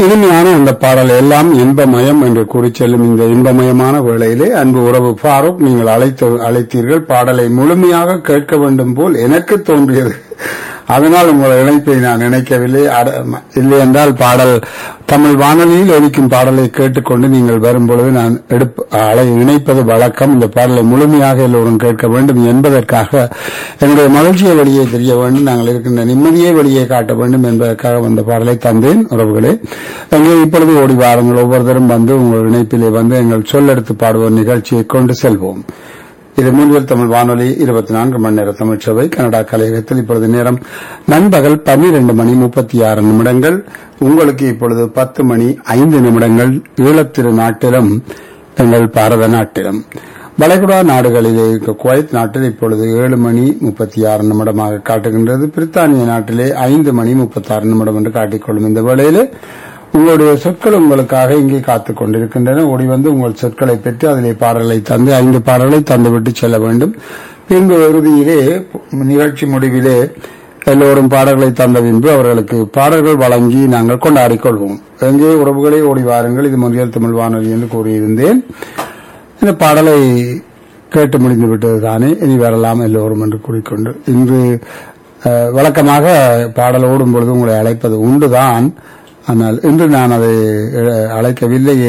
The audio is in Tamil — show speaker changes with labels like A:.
A: இனிமையான அந்த பாடல் எல்லாம் இன்பமயம் என்று கூறி செல்லும் இந்த இன்பமயமான வேளையிலே அன்பு உறவு ஃபாரூக் நீங்கள் அழைத்து அழைத்தீர்கள் பாடலை முழுமையாக கேட்க வேண்டும் போல் எனக்கு தோன்றியது அதனால் உங்கள் இணைப்பை நான் நினைக்கவில்லை அட- இல்லை என்றால் பாடல் தமிழ் வானொலியில் ஒலிக்கும் பாடலை கேட்டுக்கொண்டு நீங்கள் வரும்பொழுது நான் எடுப்பு அலை இணைப்பது வழக்கம் இந்த பாடலை முழுமையாக எல்லோரும் கேட்க வேண்டும் என்பதற்காக என்னுடைய மகிழ்ச்சியை வெளியே தெரிய வேண்டும் நாங்கள் இருக்கின்ற நிம்மதியை வெளியே காட்ட வேண்டும் என்பதற்காக வந்த பாடலை தந்தேன் உறவுகளே எங்கே இப்பொழுது ஓடி வாருங்கள் ஒவ்வொருத்தரும் வந்து உங்கள் இணைப்பிலே வந்து எங்கள் சொல்லெடுத்து பாடுவோர் நிகழ்ச்சியை கொண்டு செல்வோம் இது மூன்றில் தமிழ் வானொலி இருபத்தி நான்கு மணி நேர தமிழ் சபை கனடா கலையகத்தில் இப்பொழுது நேரம் நண்பகல் பன்னிரண்டு மணி முப்பத்தி ஆறு நிமிடங்கள் உங்களுக்கு இப்பொழுது பத்து மணி ஐந்து நிமிடங்கள் ஈழத்திரு நாட்டிலும் எங்கள் பாரத நாட்டிலும் வளைகுடா நாடுகளிலே இருக்க குவைத் நாட்டில் இப்பொழுது ஏழு மணி முப்பத்தி ஆறு நிமிடமாக காட்டுகின்றது பிரித்தானிய நாட்டிலே ஐந்து மணி முப்பத்தி ஆறு நிமிடம் என்று காட்டிக்கொள்ளும் இந்த வேளையிலே உங்களுடைய சொற்கள் உங்களுக்காக இங்கே காத்துக் கொண்டிருக்கின்றன ஓடி வந்து உங்கள் சொற்களை பெற்று அதிலே பாடல்களை தந்து ஐந்து பாடல்களை தந்துவிட்டு செல்ல வேண்டும் பின்பு இறுதியிலே நிகழ்ச்சி முடிவிலே எல்லோரும் பாடல்களை தந்த பின்பு அவர்களுக்கு பாடல்கள் வழங்கி நாங்கள் கொண்டாடிக் கொள்வோம் எங்கே உறவுகளே ஓடி வாருங்கள் இது முறையல் தமிழ் வானொலி என்று கூறியிருந்தேன் இந்த பாடலை கேட்டு முடிந்து விட்டது தானே இனி வரலாம் எல்லோரும் என்று கூறிக்கொண்டு இன்று அஹ், வழக்கமாக பாடல் ஓடும் பொழுது உங்களை அழைப்பது உண்டுதான் ஆனால் இன்று நான் அதை அஹ், அழைக்கவில்லை